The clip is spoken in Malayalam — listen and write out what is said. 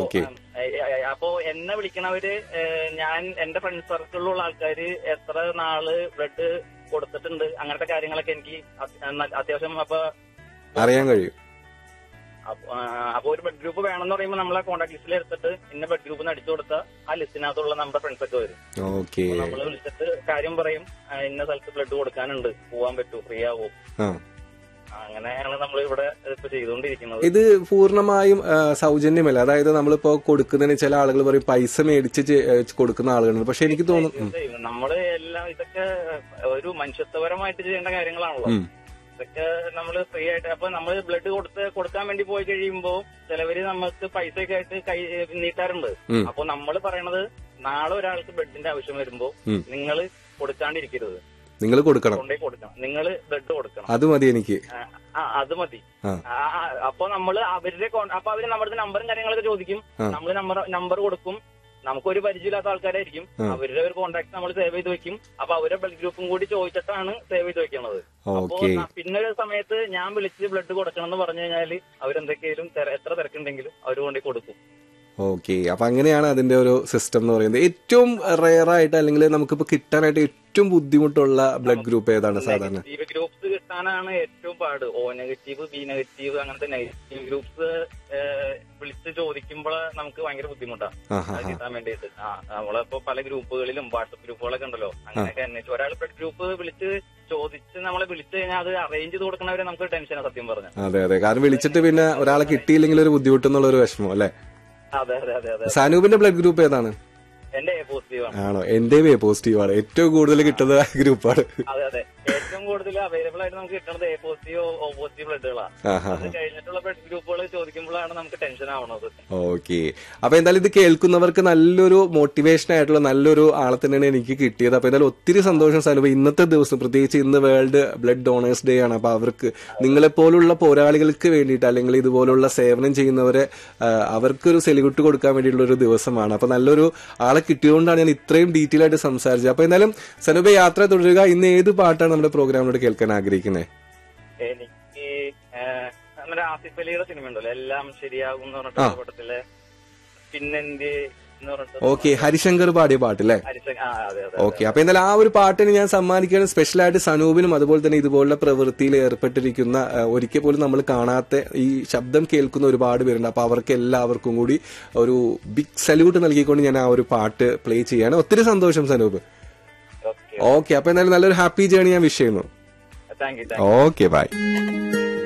ഓക്കെ അപ്പോ എന്നെ വിളിക്കണവര് ഏ, ഞാൻ എന്റെ ഫ്രണ്ട് സർക്കിളിലുള്ള ആൾക്കാര് എത്ര നാള് ബ്ലഡ് കൊടുത്തിട്ടുണ്ട് അങ്ങനത്തെ കാര്യങ്ങളൊക്കെ എനിക്ക് അത്- ന- അത്യാവശ്യം അപ്പൊ അറിയാൻ കഴിയും അപ്പൊ, ആ, അപ്പൊ ഒരു ബ്ലഡ് ഗ്രൂപ്പ് വേണമെന്ന് പറയുമ്പോൾ നമ്മളെ കോൺടാക്ട് ലിസ്റ്റിൽ എടുത്തിട്ട് ഇന്ന ബ്ലഡ് ഗ്രൂപ്പ് അടിച്ചു കൊടുത്താൽ ആ ലിസ്റ്റിനകത്തുള്ള നമ്മുടെ ഫ്രണ്ട്സ് ഒക്കെ വരും ഓക്കെ നമ്മൾ വിളിച്ചിട്ട് കാര്യം പറയും ആ, ഇന്ന സ്ഥലത്ത് ബ്ലഡ് കൊടുക്കാനുണ്ട് പോവാൻ പറ്റൂ ഫ്രീ ആവോ ആ അങ്ങനെയാണ് നമ്മൾ ഇവിടെ ഇപ്പൊ ചെയ്തുകൊണ്ടിരിക്കുന്നത് ഇത് പൂർണ്ണമായും ആ, സൗജന്യമല്ല അതായത് നമ്മളിപ്പോ കൊടുക്കുന്നതിന് ചില ആളുകൾ പറയും പൈസ മേടിച്ച് ചെ- ഏ, കൊടുക്കുന്ന ആളുകളുണ്ട് പക്ഷെ എനിക്ക് തോന്നുന്നു ഉം, തീർച്ചയായും. നമ്മള് എല്ലാം ഇതൊക്കെ ഒരു മനുഷ്യത്വപരമായിട്ട് ചെയ്യേണ്ട കാര്യങ്ങളാണല്ലോ ഉം. ഇതൊക്കെ നമ്മൾ ഫ്രീ ആയിട്ട് അപ്പൊ നമ്മൾ ബ്ലഡ് കൊടുത്ത് കൊടുക്കാൻ വേണ്ടി പോയി കഴിയുമ്പോ ചിലവര് നമുക്ക് പൈസ ഒക്കെ ആയിട്ട് കൈ നീട്ടാറുണ്ട് ഉം. അപ്പൊ നമ്മൾ പറയണത് നാളെ ഒരാൾക്ക് ബ്ലഡിന്റെ ആവശ്യം വരുമ്പോ ഉം. നിങ്ങൾ കൊടുക്കാണ്ടിരിക്കരുത് നിങ്ങൾ കൊടുക്കണം കൊണ്ടേ കൊടുക്കണം നിങ്ങൾ ബ്ലഡ് കൊടുക്കണം അത് മതി എനിക്ക് ആ, ആ അത് മതി ആ. ആ, ആ, അപ്പൊ നമ്മള് അവരുടെ കോൺ- അപ്പൊ അവര് നമ്മുടെ നമ്പറും കാര്യങ്ങളൊക്കെ ചോദിക്കും ആ. നമ്മൾ നമ്പർ നമ്പർ കൊടുക്കും നമുക്കൊരു പരിചയമില്ലാത്ത ആൾക്കാരായിരിക്കും ആ. അവരുടെ ഒരു കോൺടാക്ട് നമ്മൾ സേവ് ചെയ്ത് വെക്കും അപ്പൊ അവരുടെ ബ്ലഡ് ഗ്രൂപ്പും കൂടി ചോദിച്ചിട്ടാണ് സേവ് ചെയ്ത് വെക്കുന്നത് അപ്പോ ഓക്കെ ന- പിന്നെ ഒരു സമയത്ത് ഞാൻ വിളിച്ച് ബ്ലഡ് കൊടുക്കണം എന്ന് പറഞ്ഞു കഴിഞ്ഞാല് അവരെന്തൊക്കെയാലും തെര- എത്ര തിരക്കുണ്ടെങ്കിലും അവർ കൊണ്ടേ കൊടുക്കും ഓക്കെ അപ്പൊ അങ്ങനെയാണ് അതിന്റെ ഒരു സിസ്റ്റം എന്ന് പറയുന്നത് ഏറ്റവും റെയർ ആയിട്ട് അല്ലെങ്കിൽ നമുക്കിപ്പോ കിട്ടാനായിട്ട് ഏറ്റവും ബുദ്ധിമുട്ടുള്ള ബ്ലഡ് ഗ്രൂപ്പ് ഏതാണ് സാധാരണ നെഗറ്റീവ് ഗ്രൂപ്പ്സ് കിട്ടാനാണ് ഏറ്റവും പാട് ഓ നെഗറ്റീവ് ബി നെഗറ്റീവ് അങ്ങനത്തെ നെഗറ്റീവ് ഗ്രൂപ്പ്സ് വിളിച്ച് ചോദിക്കുമ്പോൾ നമുക്ക് ഭയങ്കര ബുദ്ധിമുട്ടാണ് ആഹാ അത് കിട്ടാൻ വേണ്ടിയിട്ട് ആ നമ്മളിപ്പോ പല ഗ്രൂപ്പുകളിലും വാട്സപ്പ് ഗ്രൂപ്പുകളൊക്കെ ഉണ്ടല്ലോ അങ്ങനെയൊക്കെ അന്വേഷിച്ചു ഒരാൾ ബ്ലഡ് ഗ്രൂപ്പ് വിളിച്ച് ചോദിച്ച് നമ്മളെ വിളിച്ചു കഴിഞ്ഞാൽ അത് അറേഞ്ച് ചെയ്ത് കൊടുക്കണവരെ നമുക്ക് ടെൻഷനാണ് സത്യം പറഞ്ഞു അതെ അതെ കാരണം വിളിച്ചിട്ട് പിന്നെ ഒരാളെ കിട്ടിയില്ലെങ്കിൽ ഒരു ബുദ്ധിമുട്ടെന്നുള്ള ഒരു വിഷമം അല്ലെ അതെ അതെ അതെ അതെ സാനൂപിന്റെ ബ്ലഡ് ഗ്രൂപ്പ് ഏതാണ് എന്റെ എ പോസിറ്റീവ് ആണ് ആണോ എന്റെയും എ പോസിറ്റീവ് ആണ് ഏറ്റവും കൂടുതൽ കിട്ടുന്ന ഗ്രൂപ്പാണ് അതെ അതെ ഏറ്റവും കൂടുതൽ അവൈലബിൾ ആയിട്ട് നമുക്ക് കിട്ടുന്നത് എ പോസിറ്റീവ് ഓ പോസിറ്റീവ് ബ്ലഡുകളാണ് ആഹാ അത് കഴിഞ്ഞിട്ടുള്ള ബ്ലഡ് ഗ്രൂപ്പുകൾ ചോദിക്കുമ്പോഴാണ് നമുക്ക് ടെൻഷൻ ആവുന്നത് ഓക്കെ അപ്പൊ എന്തായാലും ഇത് കേൾക്കുന്നവർക്ക് നല്ലൊരു മോട്ടിവേഷൻ ആയിട്ടുള്ള നല്ലൊരു ആളെ തന്നെയാണ് എനിക്ക് കിട്ടിയത് അപ്പൊ എന്തായാലും ഒത്തിരി സന്തോഷം സാനുഭ ഇന്നത്തെ ദിവസം പ്രത്യേകിച്ച് ഇന്ന് വേൾഡ് ബ്ലഡ് ഡോണേഴ്സ് ഡേ ആണ് അപ്പൊ അവർക്ക് നിങ്ങളെപ്പോലുള്ള പോരാളികൾക്ക് വേണ്ടിയിട്ട് അല്ലെങ്കിൽ ഇതുപോലുള്ള സേവനം ചെയ്യുന്നവരെ ആ, അവർക്കൊരു സെലിബ്രിറ്റി കൊടുക്കാൻ വേണ്ടിയിട്ടുള്ള ഒരു ദിവസമാണ് അപ്പൊ നല്ലൊരു ആളെ കിട്ടിയതുകൊണ്ടാണ് ഞാൻ ഇത്രയും ഡീറ്റെയിൽ ആയിട്ട് സംസാരിച്ചത് അപ്പൊ എന്തായാലും സനുഭ യാത്ര തുടരുക ഇന്ന് ഏത് പാട്ടാണ് നമ്മുടെ പ്രോഗ്രാമിനോട് കേൾക്കാൻ ആഗ്രഹിക്കുന്നത് എനിക്ക് ഏഹ്, നമ്മുടെ ആസിഫ് അലിയുടെ സിനിമ ഉണ്ടല്ലോ എല്ലാം ശരിയാകും എന്ന് പറഞ്ഞിട്ടുള്ള പടത്തിലെ പിന്നെന്ത് എന്ന് പറഞ്ഞിട്ട് ഓക്കെ ഹരിശങ്കർ പാടിയ പാട്ടല്ലേ ഹരിശ- ആ, അതെ അതെ ഓക്കെ അപ്പൊ എന്തായാലും ആ ഒരു പാട്ടിന് ഞാൻ സമ്മാനിക്കുകയാണ് സ്പെഷ്യലായിട്ട് സനൂപിനും അതുപോലെ തന്നെ ഇതുപോലുള്ള പ്രവൃത്തിയിൽ ഏർപ്പെട്ടിരിക്കുന്ന ആ, ഒരിക്കൽ പോലും നമ്മൾ കാണാത്ത ഈ ശബ്ദം കേൾക്കുന്ന ഒരുപാട് പേരുണ്ട് അപ്പൊ അവർക്ക് എല്ലാവർക്കും കൂടി ഒരു ബിഗ് സല്യൂട്ട് നൽകിക്കൊണ്ട് ഞാൻ ആ ഒരു പാട്ട് പ്ലേ ചെയ്യാണ് ഒത്തിരി സന്തോഷം സനൂപ് ഓക്കെ ഓക്കെ അപ്പൊ എന്തായാലും നല്ലൊരു ഹാപ്പി ജേണി ഞാൻ വിഷ് ചെയ്യുന്നു thank you thank you okay by